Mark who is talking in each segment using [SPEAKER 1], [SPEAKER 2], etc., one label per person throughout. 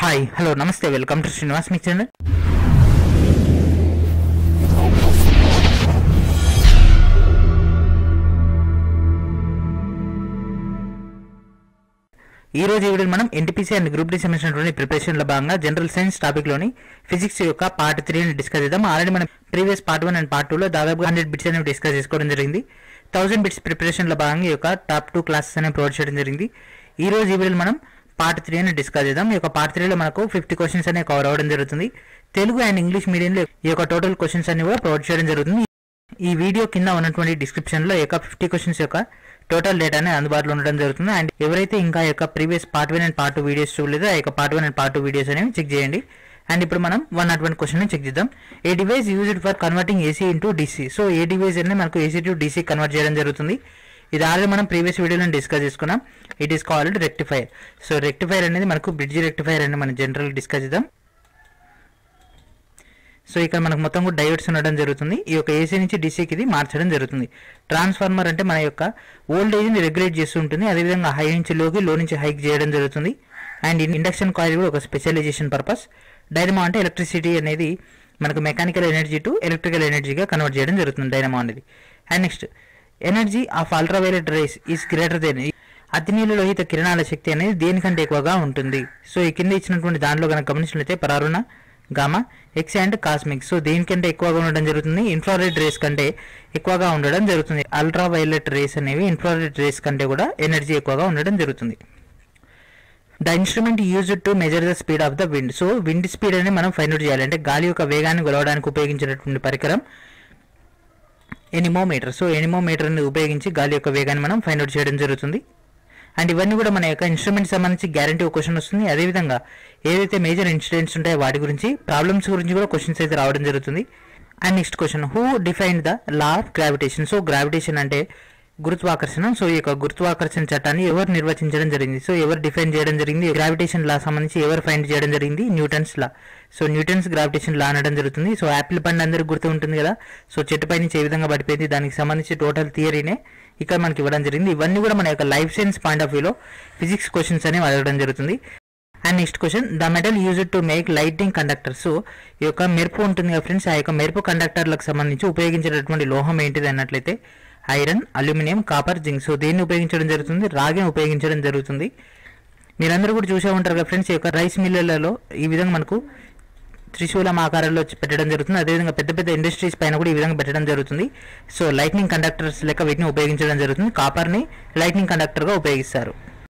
[SPEAKER 1] hi hello నమస్తే welcome to Srinivas మీ channel ఈ రోజు ఈ వీడియో మనం ఎన్టీపీసీ అండ్ గ్రూప్ డి సంబంధించినటువంటి ప్రిపరేషన్ లో భాగంగా జనరల్ సైన్స్ టాపిక్ లోని ఫిజిక్స్ యొక్క పార్ట్ త్రీ ని డిస్కస్ చేద్దాం ఆల్రెడీ మనం previous part one and part two లో దాదాపు హండ్రెడ్ బిట్స్ అనేవి డిస్కస్ చేసుకోవడం జరిగింది థౌసండ్ బిట్స్ ప్రిపరేషన్ లో భాగంగా ఈ యొక్క టాప్ టూ క్లాసెస్ అనేవి ప్రొవైడ్ చేయడం జరిగింది ఈ రోజు ఈ వీడియోలో మనం పార్ట్ త్రీ అని డిస్కస్ చేద్దాం ఈ యొక్క పార్ట్ త్రీలో మనకు ఫిఫ్టీ క్వశ్చన్స్ అనేవి కవర్ అవ్వడం జరుగుతుంది తెలుగు అండ్ ఇంగ్లీష్ మీడియంలో ఈ యొక్క టోటల్ క్వశ్చన్స్ అన్ని కూడా ప్రొవైడ్ చేయడం జరుగుతుంది ఈ వీడియో కింద ఉన్నటువంటి డిస్క్రిప్షన్ లో ఈ యొక్క ఫిఫ్టీ క్వశ్చన్స్ యొక్క టోటల్ డేటా అనేది అందుబాటులో ఉండడం జరుగుతుంది అండ్ ఎవరైతే ఇంకా ఈ యొక్క previous part one and part two videos చూడలేదో ఆ యొక్క part one and part two videos అనేవి చెక్ చేయండి అండ్ ఇప్పుడు మనం one not one question check చేద్దాం a device used for converting AC into DC so a device అనేది మనకు ఏసీ టు డీసీ కన్వర్ట్ చేయడం జరుగుతుంది ఇది ఆల్రెడీ మనం ప్రీవియస్ వీడియోలో డిస్కస్ చేసుకున్నాం it is called rectifier so rectifier అనేది మనకు బ్రిడ్జ్ రెక్టిఫైర్ అని మనం జనరల్ డిస్కస్ చేద్దాం సో ఇక్కడ మనకు మొత్తం కూడా డయోడ్స్ ఉండడం జరుగుతుంది ఈ యొక్క ఏసీ నుంచి డీసీకి ఇది మార్చడం జరుగుతుంది ట్రాన్స్ఫార్మర్ అంటే మన యొక్క వోల్టేజ్ని రెగ్యులేట్ చేస్తూ ఉంటుంది అదేవిధంగా హై నుంచి లోకి లో నుంచి హైక్ చేయడం జరుగుతుంది అండ్ ఇండక్షన్ కాయిల్ కూడా ఒక స్పెషలైజేషన్ పర్పస్ డైనమో అంటే ఎలక్ట్రిసిటీ అనేది మనకు మెకానికల్ ఎనర్జీ టు ఎలక్ట్రికల్ ఎనర్జీగా కన్వర్ట్ చేయడం జరుగుతుంది డైనమో అనేది and next energy of ultraviolet rays is greater than అతినీల లోహిత కిరణాల శక్తి అనేది దేనికంటే ఎక్కువగా ఉంటుంది సో ఈ కింద ఇచ్చినటువంటి దాంట్లో కనుక గమనించినట్లయితే పరారుణ gamma X and cosmic so దేనికంటే ఎక్కువగా ఉండడం జరుగుతుంది ఇన్ఫ్రారెడ్ రేస్ కంటే ఎక్కువగా ఉండడం జరుగుతుంది అల్ట్రా వైలెట్ రేస్ అనేవి ఇన్ఫ్రారెడ్ రేస్ కంటే కూడా ఎనర్జీ ఎక్కువగా ఉండడం జరుగుతుంది the instrument use to measure the speed of the wind so wind speed అనేది మనం ఫైండ్ అవుట్ చేయాలి అంటే గాలి యొక్క వేగాన్ని కొలవడానికి ఉపయోగించినటువంటి పరికరం ఎనిమోమీటర్ సో ఎనిమోమీటర్ని ఉపయోగించి గాలి యొక్క వేగాన్ని మనం ఫైండ్ అవుట్ చేయడం జరుగుతుంది అండ్ ఇవన్నీ కూడా మన యొక్క ఇన్స్ట్రుమెంట్ సంబంధించి గ్యారంటీ ఒక క్వశ్చన్ వస్తుంది అదేవిధంగా ఏదైతే మేజర్ ఇన్సిడెంట్స్ ఉంటాయో వాటి గురించి ప్రాబ్లమ్స్ గురించి కూడా క్వశ్చన్స్ అయితే రావడం జరుగుతుంది and next question who defined the law of gravitation so gravitation అంటే గురుత్వాకర్షణ సో ఈ యొక్క గురుత్వాకర్షణ చట్టాన్ని ఎవరు నిర్వచించడం జరిగింది సో ఎవరు డిఫైన్ చేయడం జరిగింది గ్రావిటేషన్ లా సంబంధించి ఎవరు ఫైండ్ చేయడం జరిగింది Newton's law so Newton's gravitation law అనడం జరుగుతుంది సో యాపిల్ పండు అందరికి గుర్తు ఉంటుంది కదా సో చెట్టు పై నుంచి ఏ విధంగా పడిపోయింది దానికి సంబంధించి టోటల్ థియరీనే ఇక్కడ మనకి ఇవ్వడం జరిగింది ఇవన్నీ కూడా మన యొక్క లైఫ్ సైన్స్ పాయింట్ ఆఫ్ వ్యూలో ఫిజిక్స్ క్వశ్చన్స్ అనేవి అడగడం జరుగుతుంది and next question the metal used to make lighting conductor so ఈ యొక్క మెరుపు ఉంటుంది కదా ఫ్రెండ్స్ ఆ యొక్క మెరుపు కండక్టర్లకు సంబంధించి ఉపయోగించేటటువంటి లోహం ఏంటిది అన్నట్లయితే iron aluminium copper zinc so దీన్ని ఉపయోగించడం జరుగుతుంది రాగిని ఉపయోగించడం జరుగుతుంది మీరందరూ కూడా చూసే ఉంటారు కదా ఫ్రెండ్స్ ఈ యొక్క రైస్ మిల్లులలో ఈ విధంగా మనకు త్రిశూలం ఆకారంలో వచ్చి పెట్టడం జరుగుతుంది అదేవిధంగా పెద్ద పెద్ద ఇండస్ట్రీస్ పైన కూడా ఈ విధంగా పెట్టడం జరుగుతుంది సో లైట్నింగ్ కండక్టర్స్ లెక్క వీటిని ఉపయోగించడం జరుగుతుంది కాపర్ని లైట్నింగ్ కండక్టర్గా ఉపయోగిస్తారు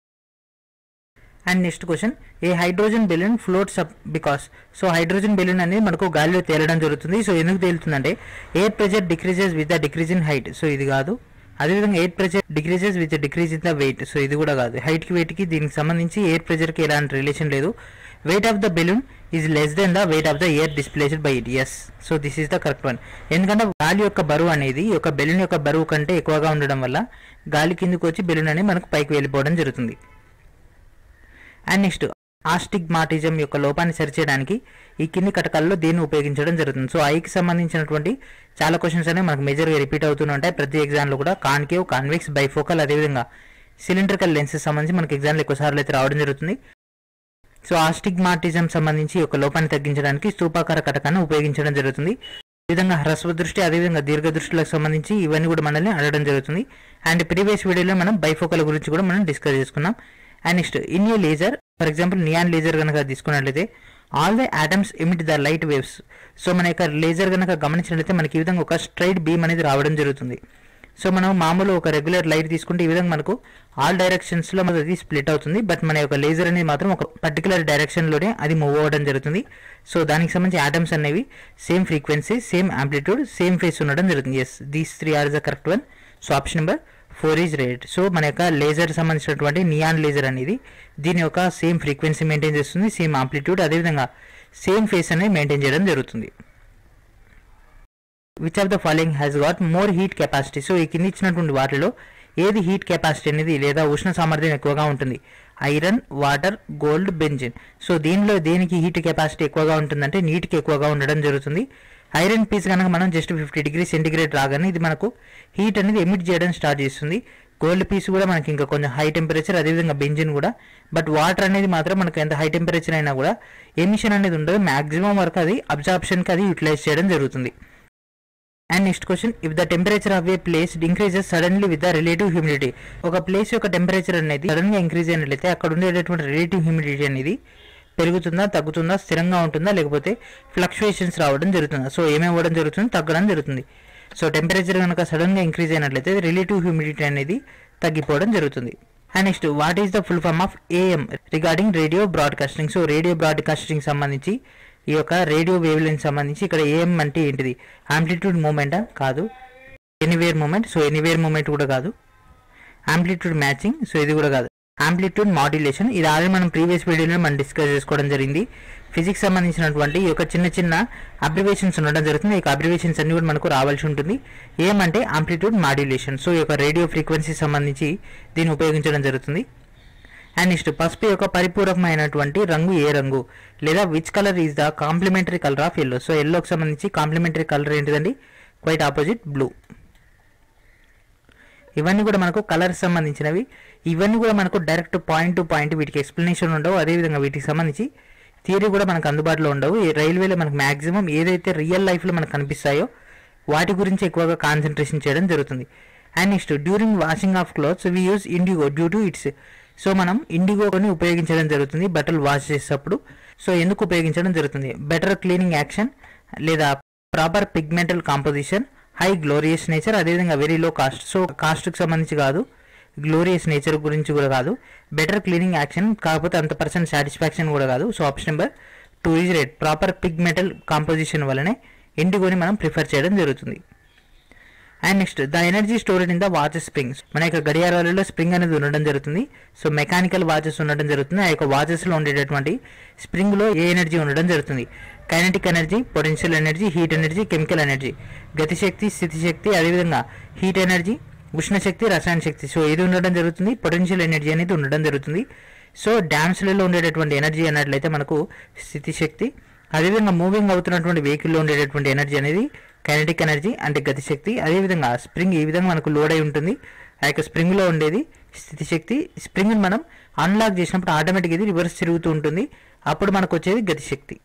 [SPEAKER 1] and next question a hydrogen balloon floats up because so hydrogen balloon అనేది మనకు గాలిలో తేలడం జరుగుతుంది సో ఎందుకు తేలుతుందంటే air pressure decreases with the decrease in height so ఇది కాదు అదేవిధంగా air pressure decreases with decrease in the weight so ఇది కూడా కాదు హైట్కి వెయిట్కి దీనికి సంబంధించి ఎయిర్ ప్రెషర్కి ఎలాంటి రిలేషన్ లేదు weight of the balloon is less than the weight of the air displaced by it yes so this is the correct one ఎందుకంటే గాలి యొక్క బరువు అనేది ఈ యొక్క బెలూన్ యొక్క బరువు కంటే ఎక్కువగా ఉండడం వల్ల గాలి కిందకు వచ్చి బెలూన్ అనేది మనకు పైకి వెళ్ళిపోవడం జరుగుతుంది అండ్ నెక్స్ట్ ఆస్టిగ్మాటిజం యొక్క లోపాన్ని సరిచేయడానికి ఈ కింది కటకాల్లో దీన్ని ఉపయోగించడం జరుగుతుంది సో ఐకి సంబంధించినటువంటి చాలా క్వశ్చన్స్ అనేవి మనకు మేజర్గా రిపీట్ అవుతూనే ఉంటాయి ప్రతి ఎగ్జామ్లో కూడా కాన్కేవ్ కాన్వెక్స్ బైఫోకల్ అదేవిధంగా సిలిండ్రికల్ లెన్సెస్ సంబంధించి మనకి ఎగ్జామ్లో ఎక్కువ సార్లు అయితే రావడం జరుగుతుంది సో ఆస్టిగ్మాటిజం సంబంధించి ఒక లోపాన్ని తగ్గించడానికి స్థూపాకార కటకాన్ని ఉపయోగించడం జరుగుతుంది ఈ విధంగా హ్రస్వ దృష్టి అదేవిధంగా దీర్ఘ దృష్టిలకు సంబంధించి ఇవన్నీ కూడా మనల్ని అడగడం జరుగుతుంది అండ్ ప్రీవియస్ వీడియోలో మనం బైఫోకల్ గురించి కూడా మనం డిస్కస్ చేసుకున్నాం and next in a laser for example neon laser కనుక తీసుకున్నట్లయితే all the atoms emit the light waves so మన యొక్క లేజర్ కనుక గమనించినట్లయితే మనకి ఈ విధంగా ఒక స్ట్రైట్ బీమ్ అనేది రావడం జరుగుతుంది సో మనం మామూలు ఒక రెగ్యులర్ లైట్ తీసుకుంటే ఈ విధంగా మనకు ఆల్ డైరెక్షన్స్లో అది స్ప్లిట్ అవుతుంది బట్ మన యొక్క లేజర్ అనేది మాత్రం ఒక పర్టికులర్ డైరెక్షన్లోనే అది మూవ్ అవ్వడం జరుగుతుంది సో దానికి సంబంధించి ఆటమ్స్ అనేవి same frequency same amplitude same phase ఉండడం జరుగుతుంది yes these three are the correct one so option number four is right so మన యొక్క లేజర్ సంబంధించినటువంటి నియాన్ లేజర్ అనేది దీని యొక్క సేమ్ ఫ్రీక్వెన్సీ మెయింటైన్ చేస్తుంది సేమ్ ఆంప్లిట్యూడ్ అదేవిధంగా సేమ్ ఫేస్ అనేది మెయింటైన్ చేయడం జరుగుతుంది which of the following has got more heat capacity so ఈ కింద ఇచ్చినటువంటి వాటిలో ఏది హీట్ కెపాసిటీ అనేది లేదా ఉష్ణ సామర్థ్యం ఎక్కువగా ఉంటుంది iron water gold benzene so దీనిలో దేనికి హీట్ కెపాసిటీ ఎక్కువగా ఉంటుందంటే నీటికి ఎక్కువగా ఉండడం జరుగుతుంది ఐరన్ పీస్ కనుక మనం జస్ట్ ఫిఫ్టీ డిగ్రీ సెంటిగ్రేడ్ రాగానే ఇది మనకు హీట్ అనేది ఎమిట్ చేయడం స్టార్ట్ చేస్తుంది గోల్డ్ పీస్ కూడా మనకి ఇంకా కొంచెం హై టెంపరేచర్ అదేవిధంగా బెంజిన్ కూడా బట్ వాటర్ అనేది మాత్రం మనకి ఎంత హై టెంపరేచర్ అయినా కూడా ఎమిషన్ అనేది ఉండదు మాక్సిమం వరకు అది అబ్జార్ప్షన్కి అది యూటిలైజ్ చేయడం జరుగుతుంది and next question if the temperature of a place increases suddenly with the relative humidity ఒక ప్లేస్ యొక్క టెంపరేచర్ అనేది సడన్ గా ఇంక్రీజ్ అయినట్లయితే అక్కడ ఉండేటటువంటి రిలేటివ్ హ్యూమిడిటీ అనేది పెరుగుతుందా తగ్గుతుందా స్థిరంగా ఉంటుందా లేకపోతే ఫ్లక్చుయేషన్స్ రావడం జరుగుతుందా సో ఏమేమి అవ్వడం జరుగుతుంది తగ్గడం జరుగుతుంది సో టెంపరేచర్ కనుక సడన్ గా ఇంక్రీజ్ అయినట్లయితే రిలేటివ్ హ్యూమిడిటీ అనేది తగ్గిపోవడం జరుగుతుంది and next what is the full form of AM regarding radio broadcasting so radio broadcasting సంబంధించి ఈ యొక్క రేడియో వేవ్ లెంత్ సంబంధించి ఇక్కడ ఏఎం అంటే ఏంటిది ఆంప్లిట్యూడ్ మూమెంటా కాదు anywhere moment so anywhere moment కూడా కాదు ఆంప్లిట్యూడ్ మ్యాచింగ్ సో ఇది కూడా కాదు ఆంప్లిట్యూడ్ మాడ్యులేషన్ ఇది ఆల్రెడీ మనం ప్రీవియస్ వీడియోలో మనం డిస్కస్ చేసుకోవడం జరిగింది ఫిజిక్స్ సంబంధించినటువంటి ఈ యొక్క చిన్న చిన్న అబ్రివేషన్స్ ఉండడం జరుగుతుంది ఈ యొక్క అబ్రివేషన్స్ అన్ని కూడా మనకు రావాల్సి ఉంటుంది ఏమంటే ఆంప్లిట్యూడ్ మాడ్యులేషన్ సో ఈ యొక్క రేడియో ఫ్రీక్వెన్సీ సంబంధించి దీన్ని ఉపయోగించడం జరుగుతుంది అండ్ నెక్స్ట్ పసుపు యొక్క పరిపూరకమైనటువంటి రంగు ఏ రంగు లేదా which colour is the complementary colour of yellow so ఎల్లోకి సంబంధించి కాంప్లిమెంటరీ కలర్ ఏంటిదండి క్వైట్ ఆపోజిట్ బ్లూ ఇవన్నీ కూడా మనకు కలర్స్ సంబంధించినవి ఇవన్నీ కూడా మనకు డైరెక్ట్ పాయింట్ టు పాయింట్ వీటికి ఎక్స్ప్లెనేషన్ ఉండవు అదేవిధంగా వీటికి సంబంధించి థియరీ కూడా మనకు అందుబాటులో ఉండవు ఈ రైల్వేలో మనకు మాక్సిమం ఏదైతే రియల్ లైఫ్లో మనకు కనిపిస్తాయో వాటి గురించి ఎక్కువగా కాన్సన్ట్రేషన్ చేయడం జరుగుతుంది and next during washing of clothes we use indigo due to its so మనం ఇండిగోని ఉపయోగించడం జరుగుతుంది బట్టలు వాష్ చేసేటప్పుడు సో ఎందుకు ఉపయోగించడం జరుగుతుంది బెటర్ క్లీనింగ్ యాక్షన్ లేదా proper pigmental composition high glorious nature అదేవిధంగా వెరీ లో కాస్ట్ సో కాస్ట్కి సంబంధించి కాదు గ్లోరియస్ నేచర్ గురించి కూడా కాదు బెటర్ క్లీనింగ్ యాక్షన్ కాకపోతే అంత పర్సెంట్ సాటిస్ఫాక్షన్ కూడా కాదు so option number two is right proper pigmental composition వల్లనే ఇండిగోని మనం ప్రిఫర్ చేయడం జరుగుతుంది and next the energy stored in the watch springs మన యొక్క గడియారాలలో స్ప్రింగ్ అనేది ఉండడం జరుగుతుంది సో మెకానికల్ వాచెస్ ఉండడం జరుగుతుంది ఆ యొక్క వాచెస్లో ఉండేటటువంటి స్ప్రింగ్లో ఏ ఎనర్జీ ఉండడం జరుగుతుంది kinetic energy potential energy heat energy chemical energy గతిశక్తి స్థితిశక్తి అదేవిధంగా హీట్ ఎనర్జీ ఉష్ణశక్తి రసాయన శక్తి సో ఇది ఉండడం జరుగుతుంది పొటెన్షియల్ ఎనర్జీ అనేది ఉండడం జరుగుతుంది సో డ్యామ్స్లలో ఉండేటటువంటి ఎనర్జీ అన్నట్లయితే మనకు స్థితిశక్తి అదేవిధంగా మూవింగ్ అవుతున్నటువంటి వెహికల్లో ఉండేటటువంటి ఎనర్జీ అనేది కైనటిక్ ఎనర్జీ అంటే గతిశక్తి అదేవిధంగా స్ప్రింగ్ ఈ విధంగా మనకు లోడ్ అయి ఉంటుంది ఆ యొక్క స్ప్రింగ్లో ఉండేది స్థితిశక్తి స్ప్రింగ్ని మనం అన్లాక్ చేసినప్పుడు ఆటోమేటిక్ ఇది రివర్స్ తిరుగుతూ ఉంటుంది అప్పుడు మనకు వచ్చేది గతిశక్తి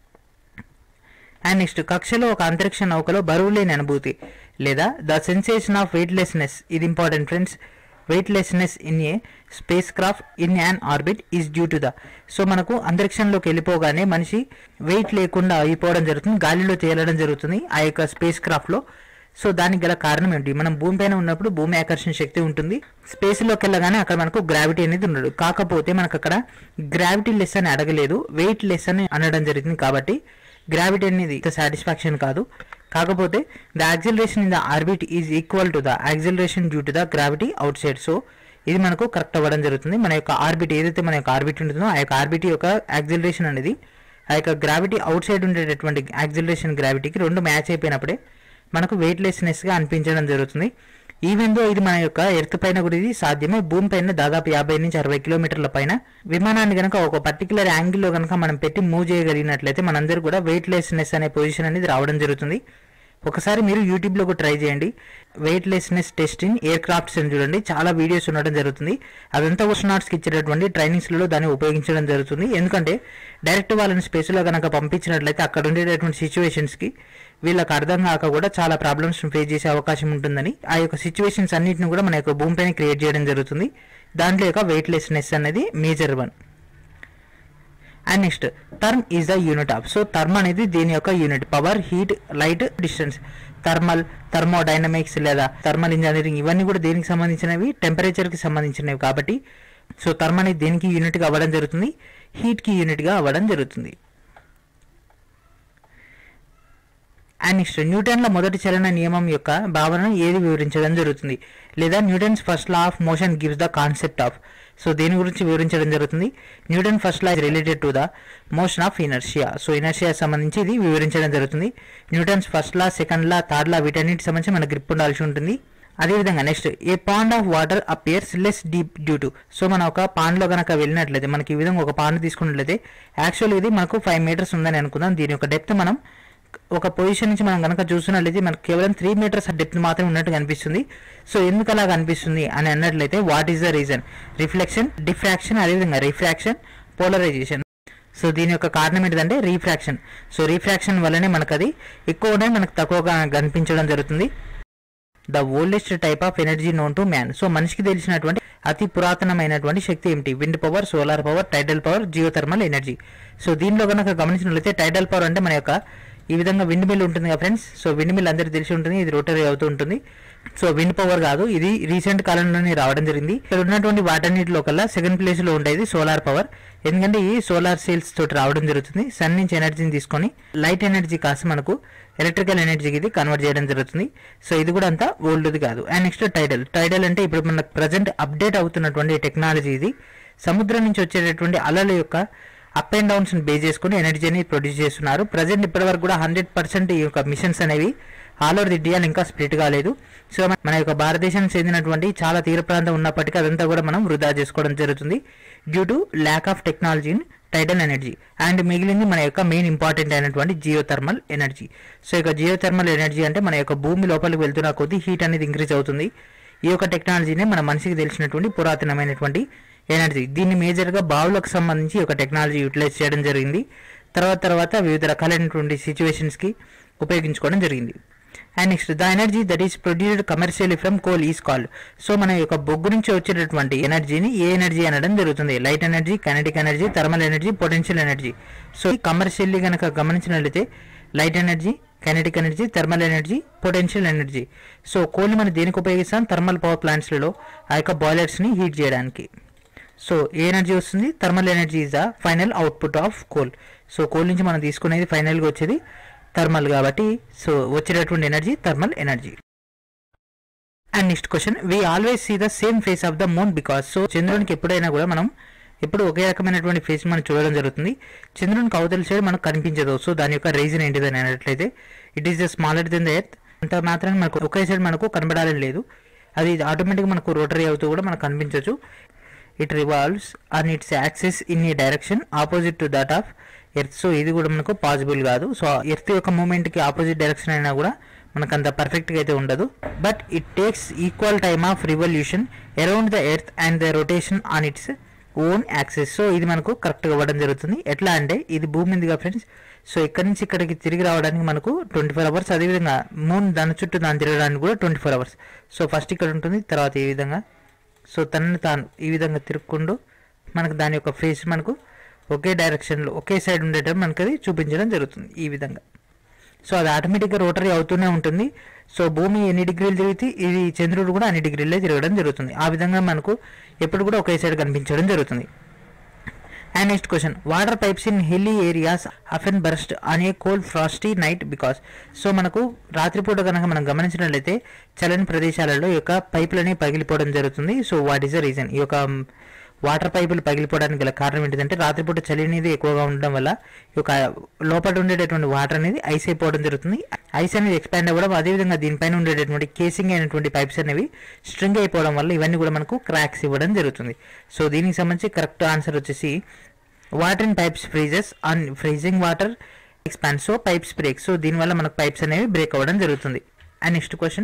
[SPEAKER 1] అండ్ నెక్స్ట్ కక్షలో ఒక అంతరిక్ష నౌకలో బరువు లేని అనుభూతి లేదా ద సెన్సేషన్ ఆఫ్ వెయిట్లెస్నెస్ ఇది important friends weightlessness in a spacecraft in an orbit is due to the so మనకు అంతరిక్షంలోకి వెళ్ళిపోగానే మనిషి వెయిట్ లేకుండా అయిపోవడం జరుగుతుంది గాలిలో తేలడం జరుగుతుంది ఆ యొక్క స్పేస్ క్రాఫ్ట్లో సో దానికి గల కారణం ఏంటి మనం భూమి పైన ఉన్నప్పుడు భూమి ఆకర్షణ శక్తి ఉంటుంది స్పేస్లోకి వెళ్ళగానే అక్కడ మనకు గ్రావిటీ అనేది ఉండదు కాకపోతే మనకు అక్కడ గ్రావిటీ లెస్ అని అడగలేదు వెయిట్ లెస్ అని అనడం జరిగింది కాబట్టి గ్రావిటీ అనేది సాటిస్ఫాక్షన్ కాదు కాకపోతే the acceleration in the orbit is equal to the acceleration due to the gravity outside so ఇది మనకు కరెక్ట్ అవ్వడం జరుగుతుంది మన యొక్క ఆర్బిట్ ఏదైతే మన యొక్క ఆర్బిట్ ఉంటుందో ఆ యొక్క ఆర్బిట్ యొక్క యాక్సిలరేషన్ అనేది ఆ యొక్క గ్రావిటీ అవుట్ సైడ్ ఉండేటటువంటి యాక్సిలరేషన్ గ్రావిటీకి రెండు మ్యాచ్ అయిపోయినప్పుడే మనకు వెయిట్లెస్నెస్గా అనిపించడం జరుగుతుంది ఈవెన్ దో ఇది మన యొక్క ఎర్త్ పైన కూడా ఇది సాధ్యమే భూమి పైన దాదాపు యాభై నుంచి అరవై కిలోమీటర్ల పైన విమానాన్ని కనుక ఒక పర్టికులర్ యాంగిల్లో కనుక మనం పెట్టి మూవ్ చేయగలిగినట్లయితే మనందరూ కూడా వెయిట్లెస్నెస్ అనే పొజిషన్ అనేది రావడం జరుగుతుంది ఒకసారి మీరు యూట్యూబ్లో కూడా ట్రై చేయండి weightlessness test in aircrafts అని చూడండి చాలా వీడియోస్ ఉండడం జరుగుతుంది అదంతా ఓషనాట్స్కి ఇచ్చేటటువంటి ట్రైనింగ్స్లలో దాన్ని ఉపయోగించడం జరుగుతుంది ఎందుకంటే డైరెక్ట్ వాళ్ళని స్పేస్లో కనుక పంపించినట్లయితే అక్కడ ఉండేటటువంటి సిచ్యువేషన్స్కి వీళ్ళకి అర్థం కాక కూడా చాలా ప్రాబ్లమ్స్ ఫేస్ చేసే అవకాశం ఉంటుందని ఆ యొక్క సిచ్యువేషన్స్ అన్నిటిని కూడా మన యొక్క భూమిపైన క్రియేట్ చేయడం జరుగుతుంది దాంట్లో యొక్క వెయిట్లెస్నెస్ అనేది major one and next term is the unit of so term అనేది దీని యొక్క unit power heat light distance thermal thermodynamics లేదా థర్మల్ ఇంజనీరింగ్ ఇవన్నీ కూడా దేనికి సంబంధించినవి టెంపరేచర్కి సంబంధించినవి కాబట్టి సో థర్మ్ అనేది దేనికి యూనిట్గా అవ్వడం జరుగుతుంది హీట్కి యూనిట్గా అవ్వడం జరుగుతుంది అండ్ నెక్స్ట్ న్యూటన్ల మొదటి చలన నియమం యొక్క భావనను ఏది వివరించడం జరుగుతుంది లేదా Newton's first law of motion gives the concept of so దేని గురించి వివరించడం జరుగుతుంది Newton first law is related to the motion of inertia so inertia సంబంధించి ఇది వివరించడం జరుగుతుంది Newton's first law second law third law వీటన్నిటి సంబంధించి మన గ్రిప్ ఉండాల్సి ఉంటుంది అదేవిధంగా next a pond of water appears less deep due to so మనం ఒక పాండ్లో కనుక వెళ్ళినట్లయితే మనకి ఈ విధంగా ఒక పాండ్ తీసుకున్నట్లయితే యాక్చువల్ ఇది మనకు ఫైవ్ మీటర్స్ ఉందని అనుకుందాం దీని యొక్క డెప్త్ మనం ఒక పొజిషన్ నుంచి మనం కనుక చూస్తున్నట్లయితే మనకు కేవలం త్రీ మీటర్స్ డెప్త్ మాత్రమే ఉన్నట్టు కనిపిస్తుంది సో ఎందుకు అలా కనిపిస్తుంది అని అన్నట్లయితే what is the reason reflection diffraction అదేవిధంగా రిఫ్రాక్షన్ పోలరైజేషన్ సో దీని యొక్క కారణం ఏంటిదంటే రీఫ్రాక్షన్ సో రీఫ్రాక్షన్ వల్లనే మనకు అది ఎక్కువగా మనకు తక్కువగా కనిపించడం జరుగుతుంది the oldest type of energy known to man so మనిషికి తెలిసినటువంటి అతి పురాతనమైనటువంటి శక్తి ఏమిటి wind power solar power tidal power geothermal energy so దీనిలో కనుక గమనించినట్లయితే టైడల్ పవర్ అంటే మన యొక్క ఈ విధంగా విండ్ మిల్ ఉంటుంది కదా ఫ్రెండ్స్ సో విండ్ మిల్ అందరికీ తెలిసి ఉంటుంది ఇది రోటరీ అవుతూ ఉంటుంది సో విండ్ పవర్ కాదు ఇది రీసెంట్ కాలంలోనే రావడం జరిగింది ఇక్కడ ఉన్నటువంటి వాటన్నిటిలో కల్లా సెకండ్ ప్లేస్ లో ఉండేది సోలార్ పవర్ ఎందుకంటే ఈ సోలార్ సెల్స్ తోటి రావడం జరుగుతుంది సన్ నుంచి ఎనర్జీని తీసుకొని లైట్ ఎనర్జీ కాస్త మనకు ఎలక్ట్రికల్ ఎనర్జీకి ఇది కన్వర్ట్ చేయడం జరుగుతుంది సో ఇది కూడా అంతా ఓల్డ్ది కాదు అండ్ నెక్స్ట్ టైడల్ టైడల్ అంటే ఇప్పుడు మనకు ప్రజెంట్ అప్డేట్ అవుతున్నటువంటి టెక్నాలజీ ఇది సముద్రం నుంచి వచ్చేటటువంటి అలల యొక్క అప్ అండ్ డౌన్స్ బేస్ చేసుకుని ఎనర్జీని ప్రొడ్యూస్ చేస్తున్నారు ప్రజెంట్ ఇప్పటివరకు కూడా హండ్రెడ్ పర్సెంట్ ఈ యొక్క మిషన్స్ అనేవి ఆల్ ఓవర్ ది ఇండియాలో ఇంకా స్ప్లిట్ కాలేదు సో మన యొక్క భారతదేశానికి చెందినటువంటి చాలా తీర ప్రాంతం ఉన్నప్పటికీ అదంతా కూడా మనం వృధా చేసుకోవడం జరుగుతుంది due to lack of technology in titan energy and మిగిలింది మన యొక్క మెయిన్ ఇంపార్టెంట్ అయినటువంటి జియోథర్మల్ ఎనర్జీ సో ఇక జియోథర్మల్ ఎనర్జీ అంటే మన యొక్క భూమి లోపలికి వెళ్తున్న కొద్దీ హీట్ అనేది ఇంక్రీజ్ అవుతుంది ఈ యొక్క టెక్నాలజీనే మన మనిషికి తెలిసినటువంటి పురాతనమైనటువంటి ఎనర్జీ దీన్ని మేజర్గా బావులకు సంబంధించి ఒక టెక్నాలజీ యూటిలైజ్ చేయడం జరిగింది తర్వాత తర్వాత వివిధ రకాలైనటువంటి సిచ్యువేషన్స్కి ఉపయోగించుకోవడం జరిగింది and next the energy that is produced commercially from coal is called so మన యొక్క బొగ్గు నుంచి వచ్చేటటువంటి ఎనర్జీని ఏ ఎనర్జీ అనడం జరుగుతుంది light energy kinetic energy thermal energy potential energy so commercially కనుక గమనించినట్లయితే light energy kinetic energy thermal energy potential energy so కోల్ని మనం దేనికి ఉపయోగిస్తాం థర్మల్ పవర్ ప్లాంట్స్లలో ఆ యొక్క బాయిలర్స్ని హీట్ చేయడానికి సో ఏ ఎనర్జీ వస్తుంది thermal energy is the final output of coal so coal నుంచి మనం తీసుకునేది ఫైనల్గా వచ్చేది థర్మల్ కాబట్టి సో వచ్చేటటువంటి energy thermal energy and next question we always see the same face of the moon because so చంద్రునికి ఎప్పుడైనా కూడా మనం ఎప్పుడు ఒకే రకమైనటువంటి ఫేస్ మనం చూడడం జరుగుతుంది చంద్రునికి అవతల సైడ్ మనకు కనిపించదు సో దాని యొక్క రీజన్ ఏంటిదని అన్నట్లయితే it is the smaller than the earth అంత మాత్రం మనకు ఒకే సైడ్ మనకు కనబడాలని లేదు అది ఆటోమేటిక్గా మనకు రోటరీ అవుతూ కూడా మనకు కనిపించవచ్చు it revolves and its axis in a direction opposite to that of earth so ఇది కూడా మనకు పాసిబుల్ కాదు సో ఎర్త్ యొక్క మూమెంట్కి ఆపోజిట్ డైరెక్షన్ అయినా కూడా మనకు అంత పర్ఫెక్ట్గా అయితే ఉండదు but it takes equal time of revolution around the earth and the rotation on its own axis so ఇది మనకు కరెక్ట్గా ఇవ్వడం జరుగుతుంది ఎట్లా అంటే ఇది భూమి మీదుగా ఫ్రెండ్స్ సో ఇక్కడ నుంచి ఇక్కడికి తిరిగి రావడానికి మనకు ట్వంటీ ఫోర్ అవర్స్ అదేవిధంగా మూన్ దాని చుట్టూ దాని తిరగడానికి కూడా twenty four hours so first ఇక్కడ ఉంటుంది తర్వాత ఈ విధంగా సో తనని తాను ఈ విధంగా తిరుక్కుంటూ మనకు దాని యొక్క ఫేస్ మనకు ఒకే డైరెక్షన్లో ఒకే సైడ్ ఉండేటప్పుడు మనకు అది చూపించడం జరుగుతుంది ఈ విధంగా సో అది ఆటోమేటిక్గా రోటరీ అవుతూనే ఉంటుంది సో భూమి ఎన్ని డిగ్రీలు తిరిగితే ఇది చంద్రుడు కూడా అన్ని డిగ్రీలే తిరగడం జరుగుతుంది ఆ విధంగా మనకు ఎప్పుడు కూడా ఒకే సైడ్ కనిపించడం జరుగుతుంది and next question water pipes in hilly areas often burst on a cold frosty night because so మనకు రాత్రిపూట కనుక మనం గమనించినట్లయితే చలని ప్రదేశాలలో ఈ యొక్క పైపులని పగిలిపోవడం జరుగుతుంది so what is the reason ఈ యొక్క వాటర్ పైపులు పగిలిపోవడానికి గల కారణం ఏంటిదంటే రాత్రిపూట చలి అనేది ఎక్కువగా ఉండడం వల్ల ఈ యొక్క లోపల ఉండేటటువంటి వాటర్ అనేది ఐస్ అయిపోవడం జరుగుతుంది ఐస్ అనేది ఎక్స్పాండ్ అవ్వడం అదేవిధంగా దీనిపైన ఉండేటటువంటి కేసింగ్ అయినటువంటి పైప్స్ అనేవి స్ట్రింగ్ అయిపోవడం వల్ల ఇవన్నీ కూడా మనకు క్రాక్స్ ఇవ్వడం జరుగుతుంది సో దీనికి సంబంధించి కరెక్ట్ ఆన్సర్ వచ్చేసి water in pipes freezes on freezing water expand so pipes break so దీనివల్ల మనకు పైప్స్ అనేవి బ్రేక్ అవ్వడం జరుగుతుంది అండ్ నెక్స్ట్ క్వశ్చన్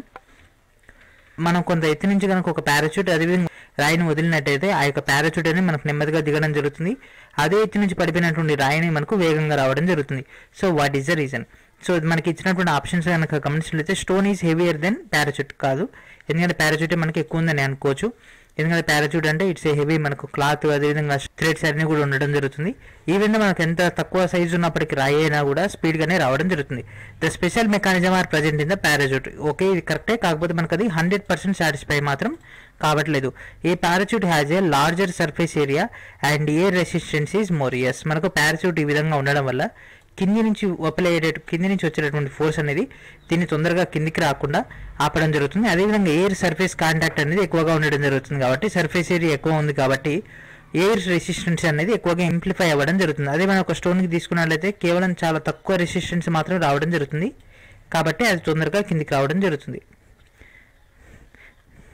[SPEAKER 1] మనం కొంత ఎత్తు నుంచి కనుక ఒక పారాచూట్ అదేవిధంగా రాయిని వదిలినట్టయితే ఆ యొక్క పారాచూట్ అనేది మనకు నెమ్మదిగా దిగడం జరుగుతుంది అదే ఎత్తు నుంచి పడిపోయినటువంటి రాయిని మనకు వేగంగా రావడం జరుగుతుంది so what is the reason so మనకి ఇచ్చినటువంటి ఆప్షన్స్ కనుక గమనించినట్లయితే stone is heavier than parachute కాదు ఎందుకంటే పారాచూటే మనకి ఎక్కువ ఉందని అనుకోవచ్చు ఎందుకంటే పారాచూట్ అంటే ఇట్స్ ఏ హెవీ మనకు క్లాత్ అదేవిధంగా థ్రెడ్స్ అన్ని కూడా ఉండడం జరుగుతుంది ఈ విధంగా మనకు ఎంత తక్కువ సైజు ఉన్నప్పటికీ రాయి అయినా కూడా స్పీడ్గానే రావడం జరుగుతుంది the special mechanism are present in the parachute okay ఇది కరెక్టే కాకపోతే మనకు అది హండ్రెడ్ పర్సెంట్ సాటిస్ఫై మాత్రం కావట్లేదు a parachute has a larger surface area and a resistance is more yes మనకు పారాచూట్ ఈ విధంగా ఉండడం వల్ల కింది నుంచి ఒప్పలేటే కింది నుంచి వచ్చేటటువంటి ఫోర్స్ అనేది దీన్ని తొందరగా కిందికి రాకుండా ఆపడం జరుగుతుంది అదేవిధంగా ఎయిర్ సర్ఫేస్ కాంటాక్ట్ అనేది ఎక్కువగా ఉండడం జరుగుతుంది కాబట్టి సర్ఫేస్ ఏరియా ఎక్కువ ఉంది కాబట్టి ఎయిర్ రెసిస్టెన్స్ అనేది ఎక్కువగా ఇంప్లిఫై అవ్వడం జరుగుతుంది అదే మనం ఒక స్టోన్కి తీసుకున్నట్లయితే కేవలం చాలా తక్కువ రెసిస్టెన్స్ మాత్రం రావడం జరుగుతుంది కాబట్టి అది తొందరగా కిందికి రావడం జరుగుతుంది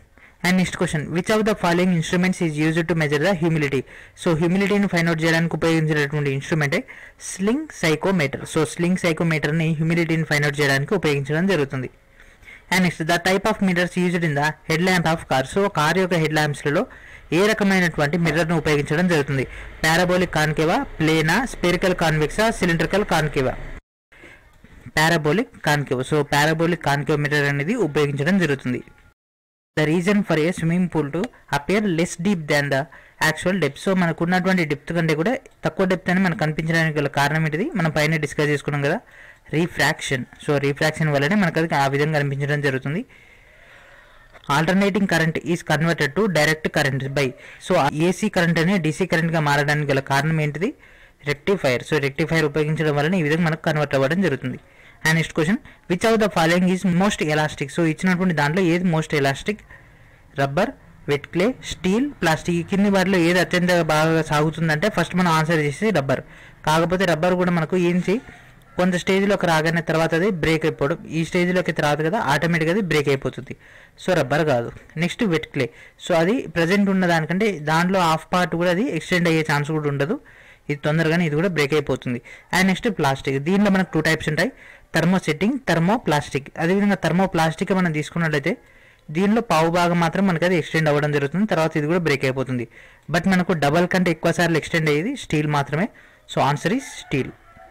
[SPEAKER 1] and next question which of the following instruments is used to measure the humility so హ్యూమిలిటీని ఫైండ్ అవుట్ చేయడానికి ఉపయోగించినటువంటి ఇన్స్ట్రుమెంటే స్లింగ్ సైకోమీటర్ సో స్లింగ్ సైకోమీటర్ని హ్యూమిలిటీని ఫైండ్ అవుట్ చేయడానికి ఉపయోగించడం జరుగుతుంది and next the type of mirrors used in the head lamp of car so car యొక్క హెడ్ ల్యాంప్స్లలో ఏ రకమైనటువంటి మిర్రర్ను ఉపయోగించడం జరుగుతుంది పారాబోలిక్ కాన్కేవా ప్లేనా స్పెరికల్ కాన్వెక్సా సిలిండ్రికల్ కాన్కేవా parabolic concave so parabolic concave mirror అనేది ఉపయోగించడం జరుగుతుంది the reason for a swimming pool to appear less deep than the actual depth so మనకు ఉన్నటువంటి డెప్త్ కంటే కూడా తక్కువ డెప్త్ అని మనకు కనిపించడానికి గల కారణం ఏంటిది మనం పైన డిస్కస్ చేసుకున్నాం కదా రీఫ్రాక్షన్ సో రీఫ్రాక్షన్ వల్లనే మనకు అది ఆ విధంగా కనిపించడం జరుగుతుంది alternating current is converted to direct current by so AC current అనే డీసీ కరెంట్గా మారడానికి గల కారణం ఏంటిది రెక్టిఫైర్ సో రెక్టిఫైర్ ఉపయోగించడం వలన ఈ విధంగా మనకు కన్వర్ట్ అవ్వడం జరుగుతుంది and next question which of the following is most elastic so ఇచ్చినటువంటి దాంట్లో ఏది most elastic rubber wet clay steel plastic ఈ కింది వాటిలో ఏది అత్యంత బాగా సాగుతుందంటే ఫస్ట్ మనం ఆన్సర్ చేసేది రబ్బర్ కాకపోతే రబ్బర్ కూడా మనకు ఏంటి కొంత స్టేజ్లోకి రాగానే తర్వాత అది బ్రేక్ అయిపోవడం ఈ స్టేజ్లోకి రాదు కదా ఆటోమేటిక్గా అది బ్రేక్ అయిపోతుంది సో రబ్బర్ కాదు నెక్స్ట్ వెట్ క్లే సో అది ప్రజెంట్ ఉన్న దానికంటే దాంట్లో హాఫ్ పార్ట్ కూడా అది ఎక్స్టెండ్ అయ్యే ఛాన్స్ కూడా ఉండదు ఇది తొందరగానే ఇది కూడా బ్రేక్ అయిపోతుంది అండ్ నెక్స్ట్ ప్లాస్టిక్ దీనిలో మనకు టూ టైప్స్ ఉంటాయి థర్మో సెట్టింగ్ థర్మో ప్లాస్టిక్ అదేవిధంగా థర్మో ప్లాస్టిక్ మనం తీసుకున్నట్లయితే దీనిలో పావు భాగం మాత్రం మనకి అది ఎక్స్టెండ్ అవ్వడం జరుగుతుంది తర్వాత ఇది కూడా బ్రేక్ అయిపోతుంది బట్ మనకు డబల్ కంటే ఎక్కువ సార్లు ఎక్స్టెండ్ అయ్యేది స్టీల్ మాత్రమే so answer is steel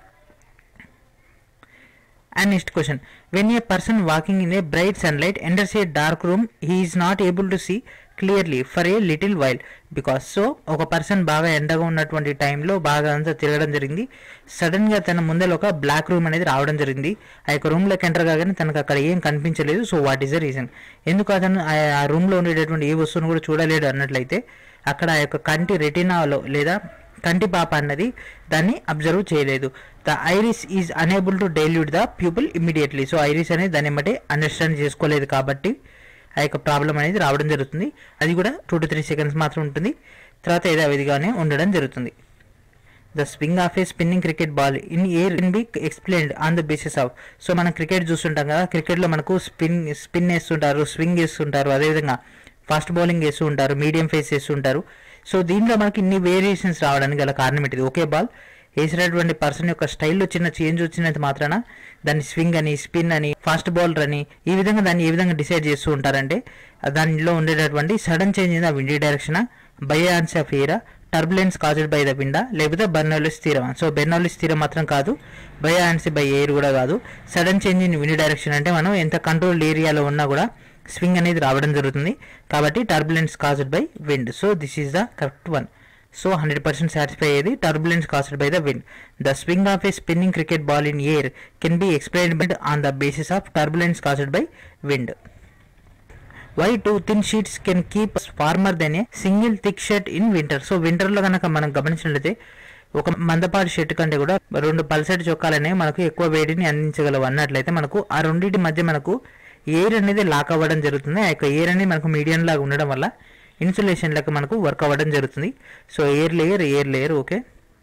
[SPEAKER 1] and next question when a person walking in a bright sunlight enters a dark room he is not able to see clearly for a little while because so ఒక person బాగా ఎండగా ఉన్నటువంటి టైంలో బాగా అంతా తిరగడం జరిగింది సడన్గా తన ముందర ఒక బ్లాక్ రూమ్ అనేది రావడం జరిగింది ఆ యొక్క రూమ్లోకి ఎంటర్ కాగానే తనకు అక్కడ ఏం కనిపించలేదు so what is the reason ఎందుకు అతను ఆ- ఆ రూమ్లో ఉండేటటువంటి ఏ వస్తువును కూడా చూడలేడు అన్నట్లయితే అక్కడ ఆ యొక్క కంటి రెటినాలో లేదా కంటి పాప అన్నది దాన్ని అబ్జర్వ్ చేయలేదు the iris is unable to dilute the pupil immediately so iris అనేది దాన్ని బట్టి అండర్స్టాండ్ చేసుకోలేదు కాబట్టి ఆ యొక్క ప్రాబ్లం అనేది రావడం జరుగుతుంది అది కూడా టూ టు త్రీ సెకండ్స్ మాత్రం ఉంటుంది తర్వాత యథావిధిగానే ఉండడం జరుగుతుంది the swing of a spinning cricket ball in air in be explained on the basis of so మనం క్రికెట్ చూస్తుంటాం కదా క్రికెట్లో మనకు స్పిన్ స్పిన్ వేస్తుంటారు స్వింగ్ వేస్తుంటారు అదేవిధంగా ఫాస్ట్ బౌలింగ్ వేస్తూ ఉంటారు మీడియం ఫేస్ వేస్తూ ఉంటారు సో దీంట్లో మనకి ఇన్ని వేరియేషన్స్ రావడానికి గల కారణం ఏంటిది ఒకే బాల్ వేసినటువంటి పర్సన్ యొక్క స్టైల్లో చిన్న చేంజ్ వచ్చినంత మాత్రాన దాన్ని స్వింగ్ అని స్పిన్ అని ఫాస్ట్ బౌలర్ అని ఈ విధంగా దాన్ని ఏ విధంగా డిసైడ్ చేస్తూ ఉంటారంటే దానిలో ఉండేటటువంటి sudden change in the windy direction buoyance of ఎయిరా టర్బులెన్స్ కాజ్డ్ బై ద విండా లేకపోతే బెర్నౌలిస్ స్థిరం సో బెర్నౌలిస్ స్థిరం మాత్రం కాదు బయాన్స్ బై ఎయిర్ కూడా కాదు sudden change in windy direction అంటే మనం ఎంత కంట్రోల్డ్ ఏరియాలో ఉన్నా కూడా స్వింగ్ అనేది రావడం జరుగుతుంది కాబట్టి turbulence caused by wind so this is the correct one so hundred percent satisfy అయ్యేది turbulence caused by the wind the swing of a spinning cricket ball in air can be explained on the basis of turbulence caused by wind why two thin sheets can keep warmer than a single thick shirt in winter so వింటర్లో కనుక మనం గమనించినట్లయితే ఒక మందపాటి shirt కంటే కూడా రెండు పల్సటి చొక్కాలనే మనకు ఎక్కువ వేడిని అందించగలవు అన్నట్లయితే మనకు ఆ రెండింటి మధ్య మనకు ఎయిర్ అనేది లాక్ అవ్వడం జరుగుతుంది ఆ యొక్క ఎయిర్ అనేది మనకు మీడియం లాగా ఉండడం వల్ల ఇన్సులేషన్ లెక్క మనకు వర్క్ అవ్వడం జరుగుతుంది so air layer air layer okay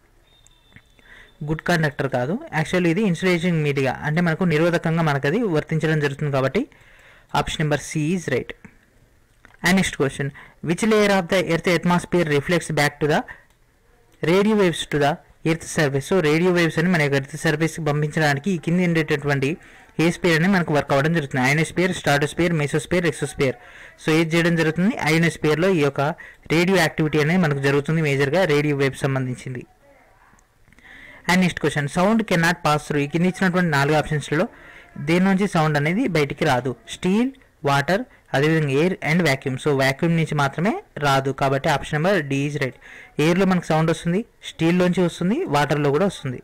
[SPEAKER 1] good conductor కాదు యాక్చువల్లీ ఇది ఇన్సులేషన్ మీడియా అంటే మనకు నిరోధకంగా మనకు అది వర్తించడం జరుగుతుంది కాబట్టి option number C is right and next question which layer of the earth atmosphere reflects back to the radio waves to the earth surface so radio waves అని మన ఎర్త్ సర్ఫేస్కి పంపించడానికి ఈ కింద ఉండేటటువంటి ఏ స్పేర్ అని మనకు వర్క్ అవ్వడం జరుగుతుంది ionosphere stratosphere mesosphere exosphere so ఏది చేయడం జరుగుతుంది అయోనోస్పియర్లో ఈ యొక్క రేడియో యాక్టివిటీ అనేది మనకు జరుగుతుంది మేజర్గా రేడియో వేవ్ సంబంధించింది and next question sound can not pass through ఈ కింద ఇచ్చినటువంటి నాలుగు ఆప్షన్స్లో దేని నుంచి సౌండ్ అనేది బయటికి రాదు స్టీల్ వాటర్ అదేవిధంగా air and vacuum so vacuum నుంచి మాత్రమే రాదు కాబట్టి option number D is right ఎయిర్లో మనకు సౌండ్ వస్తుంది స్టీల్లోంచి వస్తుంది వాటర్లో కూడా వస్తుంది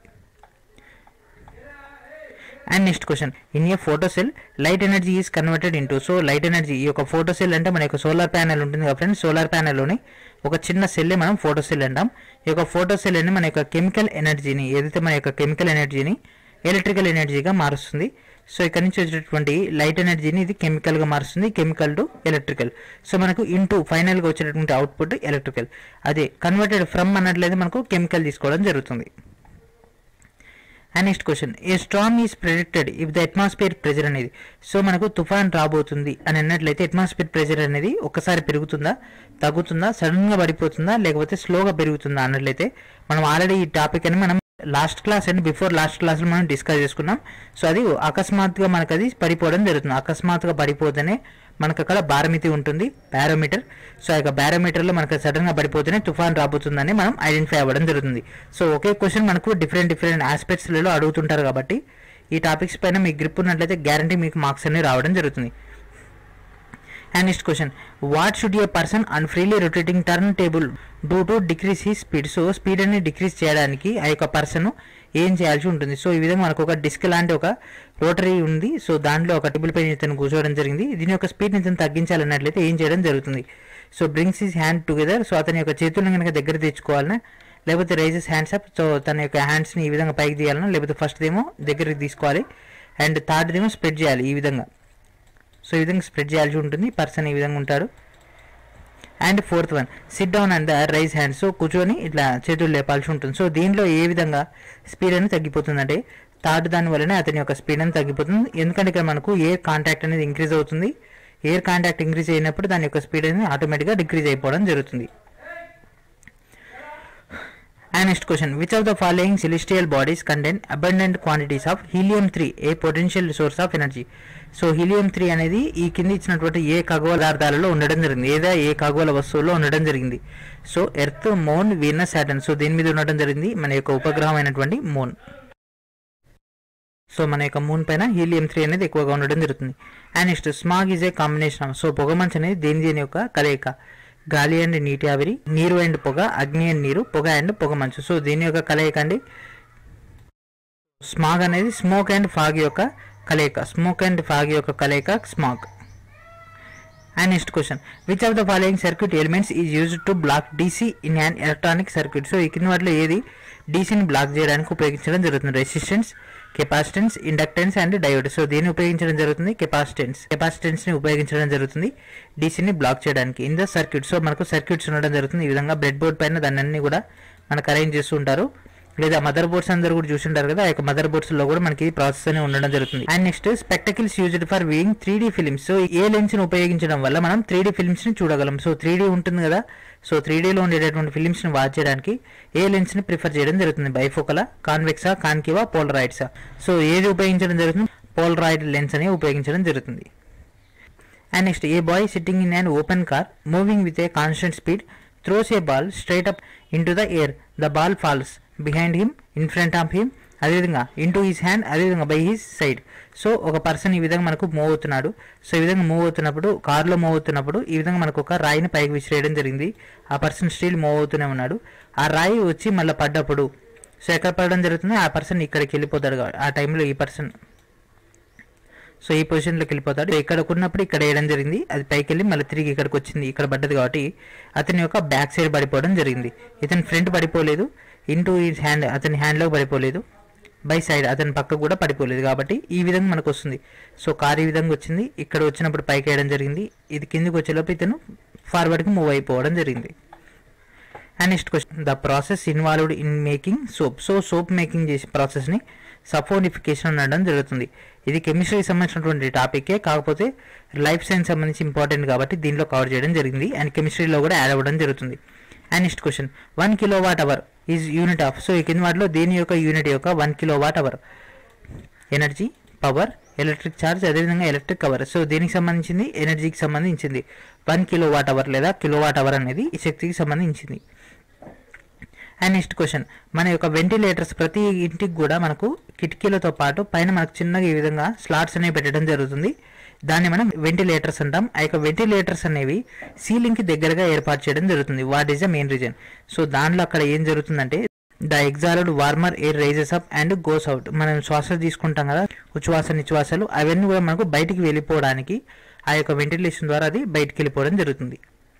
[SPEAKER 1] and next question in a photo cell light energy is converted into so light energy ఈ యొక్క ఫోటో సెల్ అంటే మన యొక్క సోలార్ ప్యానెల్ ఉంటుంది కదా ఫ్రెండ్స్ సోలార్ ప్యానెల్లోని ఒక చిన్న సెల్లే మనం ఫోటో సెల్ అంటాం ఈ యొక్క ఫోటో సెల్ అని మన యొక్క కెమికల్ ఎనర్జీని ఏదైతే మన యొక్క కెమికల్ ఎనర్జీని ఎలక్ట్రికల్ ఎనర్జీగా మారుస్తుంది సో ఇక్కడ నుంచి వచ్చేటటువంటి లైట్ ఎనర్జీని ఇది కెమికల్గా మారుస్తుంది కెమికల్ టు ఎలక్ట్రికల్ సో మనకు ఇంటూ ఫైనల్గా వచ్చేటటువంటి అవుట్పుట్ ఎలక్ట్రికల్ అదే కన్వర్టెడ్ ఫ్రమ్ అన్నట్లయితే మనకు కెమికల్ తీసుకోవడం జరుగుతుంది and next question a storm is predicted if the atmosphere pressure అనేది సో మనకు తుఫాన్ రాబోతుంది అని అన్నట్లయితే అట్మాస్ఫియర్ ప్రెజర్ అనేది ఒక్కసారి పెరుగుతుందా తగ్గుతుందా సడన్గా పడిపోతుందా లేకపోతే స్లోగా పెరుగుతుందా అన్నట్లయితే మనం ఆల్రెడీ ఈ టాపిక్ అని మనం last class and before last క్లాస్లో మనం డిస్కస్ చేసుకున్నాం సో అది అకస్మాత్తుగా మనకు అది పడిపోవడం జరుగుతుంది అకస్మాత్తుగా పడిపోతేనే మనకు అక్కడ బారమితి ఉంటుంది బారోమీటర్ సో ఆ యొక్క బారోమీటర్లో మనకు సడన్గా పడిపోతేనే తుఫాన్ రాబోతుందని మనం ఐడెంటిఫై అవ్వడం జరుగుతుంది సో ఒకే క్వశ్చన్ మనకు డిఫరెంట్ డిఫరెంట్ ఆస్పెక్ట్స్లలో అడుగుతుంటారు కాబట్టి ఈ టాపిక్స్ పైన మీకు గ్రిప్ ఉన్నట్లయితే గ్యారంటీ మీకు మార్క్స్ అనేవి రావడం జరుగుతుంది and next question what should a person on freely rotating turn table do to decrease he speed so speed అనేది డిక్రీస్ చేయడానికి ఆ యొక్క పర్సన్ ఏం చేయాల్సి ఉంటుంది సో ఈ విధంగా మనకు ఒక డిస్క్ లాంటి ఒక రోటరీ ఉంది సో దాంట్లో ఒక టేబుల్ పైన ఇతను కూర్చోవడం జరిగింది దీని యొక్క స్పీడ్ని ఇతను తగ్గించాలన్నట్లయితే ఏం చేయడం జరుగుతుంది so brings his hand together so అతని యొక్క చేతులను కనుక దగ్గర తెచ్చుకోవాలన్నా లేకపోతే రైజెస్ హ్యాండ్స్ అప్ సో తన యొక్క హ్యాండ్స్ని ఈ విధంగా పైకి తీయాలన్నా లేకపోతే ఫస్ట్ ఏమో దగ్గరికి తీసుకోవాలి అండ్ థర్డ్ ఏమో స్ప్రెడ్ చేయాలి ఈ విధంగా సో ఈ విధంగా స్ప్రెడ్ చేయాల్సి ఉంటుంది పర్సన్ ఈ విధంగా ఉంటాడు and fourth one sit down and raise hands so కూర్చొని ఇట్లా చేతులు లేపాల్సి ఉంటుంది సో దీనిలో ఏ విధంగా స్పీడ్ అనేది తగ్గిపోతుంది అంటే థర్డ్ దాని వల్లనే అతని యొక్క స్పీడ్ అనేది తగ్గిపోతుంది ఎందుకంటే ఇక్కడ మనకు ఎయిర్ కాంటాక్ట్ అనేది ఇంక్రీజ్ అవుతుంది ఎయిర్ కాంటాక్ట్ ఇంక్రీజ్ అయినప్పుడు దాని యొక్క స్పీడ్ అనేది ఆటోమేటిక్గా డిక్రీజ్ అయిపోవడం జరుగుతుంది and next question which of the following celestial bodies contain abundant quantities of helium three a potential source of energy so helium three అనేది ఈ కింద ఇచ్చినటువంటి ఏ ఖగోళ పదార్థాలలో ఉండడం జరిగింది ఏదా ఏ ఖగోళ వస్తువుల్లో ఉండడం జరిగింది so Earth Moon Venus Saturn so దీని మీద ఉండడం జరిగింది మన యొక్క ఉపగ్రహం అయినటువంటి మోన్ సో మన యొక్క మూన్ పైన హీలియం త్రీ అనేది ఎక్కువగా ఉండడం జరుగుతుంది and next smog is a combination of so పొగమంచు అనేది దేని దేని యొక్క కలయిక గాలి అండ్ నీటి ఆవిరి నీరు అండ్ పొగ అగ్ని అండ్ నీరు పొగ అండ్ పొగ మంచు సో దీని యొక్క కలయిక అండి స్మాగ్ అనేది స్మోక్ అండ్ ఫాగ్ యొక్క కలయిక స్మోక్ అండ్ ఫాగ్ యొక్క కలయిక smog and next question which of the following circuit elements is used to block DC in an electronic circuit so ఈ కింద వాటిలో ఏది డీసీని బ్లాక్ చేయడానికి ఉపయోగించడం జరుగుతుంది resistance capacitance inductance and diode so దీన్ని ఉపయోగించడం జరుగుతుంది కెపాసిటెన్స్ కెపాసిటెన్స్ ని ఉపయోగించడం జరుగుతుంది డీసీని బ్లాక్ చేయడానికి ఇన్ ద సర్క్యూట్ సో మనకు సర్క్యూట్స్ ఉండడం జరుగుతుంది ఈ విధంగా బ్రెడ్ బోర్డ్ పైన దాన్ని అన్ని కూడా మనకు అరేంజ్ చేస్తూ ఉంటారు లేదా మదర్ బోర్డ్స్ అందరూ కూడా చూసింటారు కదా ఆ యొక్క మదర్ బోర్డ్స్ లో కూడా మనకి ప్రాసెస్ అనేది ఉండడం జరుగుతుంది and next spectacles used for viewing three D films so ఏ లెన్స్ ని ఉపయోగించడం వల్ల మనం త్రీ డీ ఫిల్మ్స్ ని చూడగలం సో త్రీ డీ ఉంటుంది కదా సో త్రీ డీలో ఉండేటటువంటి ఫిల్మ్స్ ని వాచ్ చేయడానికి ఏ లెన్స్ ని ప్రిఫర్ చేయడం జరుగుతుంది బైఫోకలా కాన్వెక్సా కాన్కివా పోలరాయిడ్సా సో ఏది ఉపయోగించడం జరుగుతుంది పోలరాయిడ్ లెన్స్ అని ఉపయోగించడం జరుగుతుంది and next a boy sitting in an open car moving with a constant speed throws a ball straight up into the air the ball falls behind him in front of him అదేవిధంగా into his hand అదేవిధంగా by his side so ఒక person ఈ విధంగా మనకు move అవుతున్నాడు so ఈ విధంగా move అవుతున్నప్పుడు కార్లో మూవ్ అవుతున్నప్పుడు ఈ విధంగా మనకు ఒక రాయిని పైకి విసిరేయడం జరిగింది ఆ పర్సన్ స్టిల్ మూవ్ అవుతూనే ఉన్నాడు ఆ రాయి వచ్చి మళ్ళీ పడ్డప్పుడు సో ఎక్కడ పడడం జరుగుతుంది ఆ పర్సన్ ఇక్కడికి వెళ్ళిపోతాడు కాబట్టి ఆ టైంలో ఈ పర్సన్ సో ఈ పొజిషన్లోకి వెళ్ళిపోతాడు ఇక్కడ ఉన్నప్పుడు ఇక్కడ వేయడం జరిగింది అది పైకి వెళ్ళి మళ్ళీ తిరిగి ఇక్కడికి వచ్చింది ఇక్కడ పడ్డది కాబట్టి అతని యొక్క బ్యాక్ సైడ్ పడిపోవడం జరిగింది ఇతని ఫ్రంట్ పడిపోలేదు ఇంటూ ఈ హ్యాండ్ అతని హ్యాండ్లోకి పడిపోలేదు బై సైడ్ అతని పక్క కూడా పడిపోలేదు కాబట్టి ఈ విధంగా మనకు వస్తుంది సో కార్ ఈ విధంగా వచ్చింది ఇక్కడ వచ్చినప్పుడు పైకి వేయడం జరిగింది ఇది కిందికి వచ్చేలోపు ఇతను ఫార్వర్డ్కి మూవ్ అయిపోవడం జరిగింది and next question the process involved in making soap so soap making చేసే ప్రాసెస్ని సఫోనిఫికేషన్ అనడం జరుగుతుంది ఇది కెమిస్ట్రీకి సంబంధించినటువంటి టాపికే కాకపోతే లైఫ్ సైన్స్ సంబంధించి ఇంపార్టెంట్ కాబట్టి దీనిలో కవర్ చేయడం జరిగింది అండ్ కెమిస్ట్రీలో కూడా యాడ్ అవ్వడం జరుగుతుంది and next question one kilo watt hour is unit of so ఈ కింద వాటిలో దేని యొక్క యూనిట్ యొక్క one kilo watt hour energy power electric charge అదేవిధంగా ఎలక్ట్రిక్ కవర్ సో దీనికి సంబంధించింది ఎనర్జీకి సంబంధించింది వన్ కిలో వాట్ అవర్ లేదా కిలో వాట్ అవర్ అనేది ఈ శక్తికి సంబంధించింది అండ్ నెక్స్ట్ క్వశ్చన్ మన యొక్క వెంటిలేటర్స్ ప్రతి ఇంటికి కూడా మనకు కిటికీలతో పాటు పైన మనకు చిన్నగా ఈ విధంగా స్లాట్స్ అనేవి పెట్టడం జరుగుతుంది దాన్ని మనం వెంటిలేటర్స్ అంటాం ఆ యొక్క వెంటిలేటర్స్ అనేవి సీలింగ్కి దగ్గరగా ఏర్పాటు చేయడం జరుగుతుంది what is the main reason so దాంట్లో అక్కడ ఏం జరుగుతుందంటే the exhaled warmer air rises up and goes out మనం శ్వాస తీసుకుంటాం కదా ఉచ్ఛ్వాస నిశ్వాసాలు అవన్నీ కూడా మనకు బయటికి వెళ్ళిపోవడానికి ఆ యొక్క వెంటిలేషన్ ద్వారా అది బయటికి వెళ్ళిపోవడం జరుగుతుంది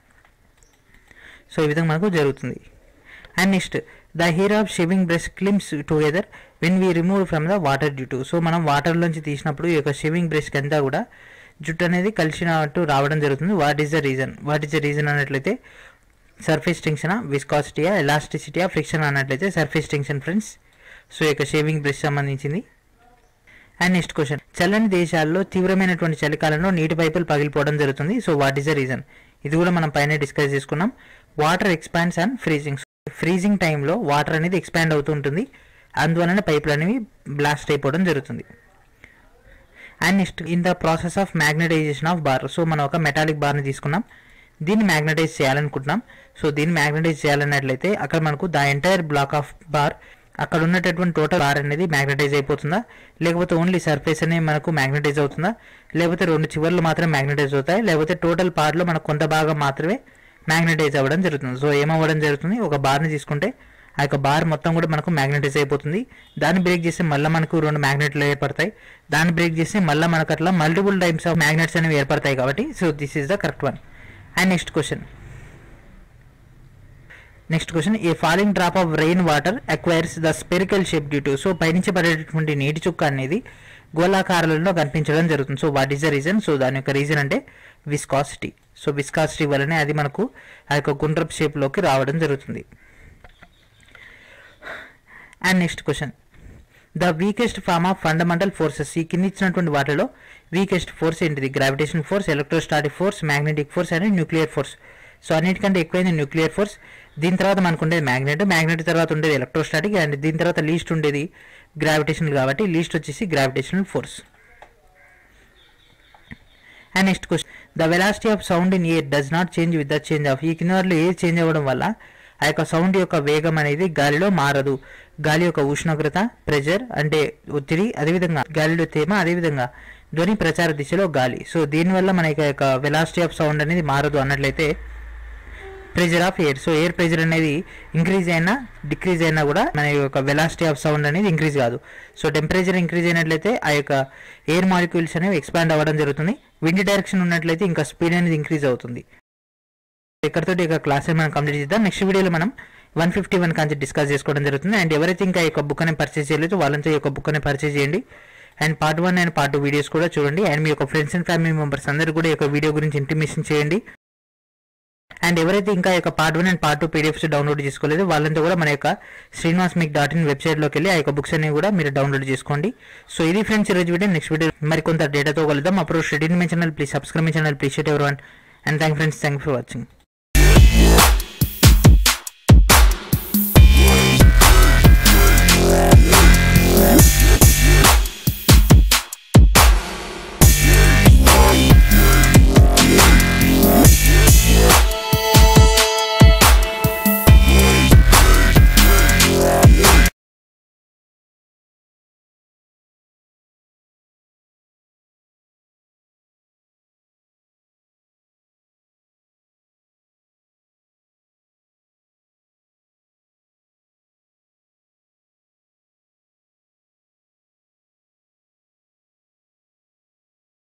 [SPEAKER 1] సో ఈ విధంగా మనకు జరుగుతుంది and next the hair of shaving brush clings together when we remove from the water due to so మనం వాటర్లోంచి తీసినప్పుడు ఈ యొక్క షేవింగ్ బ్రష్కి అంతా కూడా జుట్టు అనేది కలిసినట్టు రావడం జరుగుతుంది what is the reason what is the reason అన్నట్లయితే సర్ఫేస్ టెన్షనా విస్కాసిటీయా ఎలాస్టిసిటీయా ఫ్రిక్షన్ అన్నట్లయితే సర్ఫేస్ టెన్షన్ ఫ్రెండ్స్ సో ఈ యొక్క షేవింగ్ బ్రష్ సంబంధించింది అండ్ నెక్స్ట్ క్వశ్చన్ చల్లని దేశాల్లో తీవ్రమైనటువంటి చలికాలంలో నీటి పైపులు పగిలిపోవడం జరుగుతుంది so what is the reason ఇది కూడా మనం పైన డిస్కస్ చేసుకున్నాం water expands and freezing freezing టైంలో వాటర్ అనేది ఎక్స్పాండ్ అవుతుంటుంది అందువలన పైపులు అనేవి బ్లాస్ట్ అయిపోవడం జరుగుతుంది and next in the process of magnetization of bar so మనం ఒక మెటాలిక్ బార్ని తీసుకున్నాం దీన్ని మ్యాగ్నటైజ్ చేయాలనుకుంటున్నాం సో దీన్ని మ్యాగ్నటైజ్ చేయాలన్నట్లయితే అక్కడ మనకు the entire block of bar అక్కడ ఉన్నటువంటి టోటల్ బార్ అనేది మ్యాగ్నటైజ్ అయిపోతుందా లేకపోతే ఓన్లీ సర్ఫేస్ అనేది మనకు మ్యాగ్నటైజ్ అవుతుందా లేకపోతే రెండు చివర్లు మాత్రమే మ్యాగ్నటైజ్ అవుతాయి లేకపోతే టోటల్ బార్లో మనకు కొంత భాగం మాత్రమే మ్యాగ్నటైజ్ అవ్వడం జరుగుతుంది సో ఏమవ్వడం జరుగుతుంది ఒక బార్ని తీసుకుంటే ఆ యొక్క బార్ మొత్తం కూడా మనకు మ్యాగ్నటైజ్ అయిపోతుంది దాన్ని బ్రేక్ చేస్తే మళ్ళీ మనకు రెండు మ్యాగ్నెట్లు ఏర్పడతాయి దాన్ని బ్రేక్ చేస్తే మళ్ళీ మనకు అట్లా మల్టిపుల్ టైప్స్ ఆఫ్ మ్యాగ్నెట్స్ అనేవి ఏర్పడతాయి కాబట్టి so this is the correct one and next question next question a falling drop of rain water acquires the spherical shape due to so పైనుంచి పడేటటువంటి నీటి చుక్క అనేది గోళాకారాలలో కనిపించడం జరుగుతుంది so what is the reason so దాని యొక్క రీజన్ అంటే విస్కాసిటీ సో విస్కాసిటీ వల్లనే అది మనకు ఆ యొక్క గుండ్రపు షేప్లోకి రావడం జరుగుతుంది and next question the weakest form of fundamental forces ఈ కింద ఇచ్చినటువంటి వాటిలో వీకెస్ట్ ఫోర్స్ ఏంటిది gravitation force electrostatic force magnetic force and nuclear force so అన్నిటికంటే ఎక్కువైంది న్యూక్లియర్ ఫోర్స్ దీని తర్వాత మనకు ఉండేది మ్యాగ్నెట్ మ్యాగ్నెట్ తర్వాత ఉండేది ఎలక్ట్రోస్టాటిక్ అండ్ దీని తర్వాత లీస్ట్ ఉండేది గ్రావిటేషనల్ కాబట్టి లీస్ట్ వచ్చేసి gravitational force and next question the velocity of sound in air does not change with the change of ఈ కింద వాటిలో ఎయిర్ చేంజ్ అవ్వడం వల్ల ఆ యొక్క సౌండ్ యొక్క వేగం అనేది గాలిలో మారదు గాలి యొక్క ఉష్ణోగ్రత ప్రెజర్ అంటే ఒత్తిడి అదేవిధంగా గాలిలో తేమ అదేవిధంగా ధ్వని ప్రచార దిశలో గాలి సో దీనివల్ల మన యొక్క వెలాసిటీ ఆఫ్ సౌండ్ అనేది మారదు అన్నట్లయితే pressure of air so air pressure అనేది ఇంక్రీజ్ అయినా డిక్రీజ్ అయినా కూడా మన యొక్క వెలాసిటీ ఆఫ్ సౌండ్ అనేది ఇంక్రీజ్ కాదు సో టెంపరేచర్ ఇంక్రీజ్ అయినట్లయితే ఆ యొక్క ఎయిర్ మాలిక్యూల్స్ అనేవి ఎక్స్పాండ్ అవ్వడం జరుగుతుంది విండ్ డైరెక్షన్ ఉన్నట్లయితే ఇంకా స్పీడ్ అనేది ఇంక్రీజ్ అవుతుంది ఇక్కడతో ఇక క్లాస్ మనం కంప్లీట్ చేద్దాం నెక్స్ట్ వీడియోలో మనం one fifty one concept discuss చేసుకోవడం జరుగుతుంది అండ్ ఎవరైతే ఇంకా ఈ యొక్క బుక్ అనేది పర్చేస్ చేయలేదు వాళ్ళంతా ఈ యొక్క బుక్ అనేది పర్చేస్ చేయండి and part one and part two videos కూడా చూడండి అండ్ మీ యొక్క ఫ్రెండ్స్ అండ్ ఫ్యామిలీ మెంబర్స్ అందరూ కూడా ఈ యొక్క వీడియో గురించి ఇంటిమేషన్ చేయండి అండ్ ఎవరైతే ఇంకా ఈ యొక్క part one and part two PDFs download చేసుకోలేదు వాళ్ళంతా కూడా మన యొక్క శ్రీనివాస్ మిక్ డాట్ ఇన్ వెబ్సైట్లోకి వెళ్ళి ఆ యొక్క బుక్స్ అనేవి కూడా మీరు డౌన్లోడ్ చేసుకోండి సో ఇది ఫ్రెండ్స్ ఈరోజు వీడియో నెక్స్ట్ వీడియో మరి కొంత డేటాతో కలుద్దాం అప్పుడు schedule my channel please subscribe my channel please share every one and thank friends thank for watching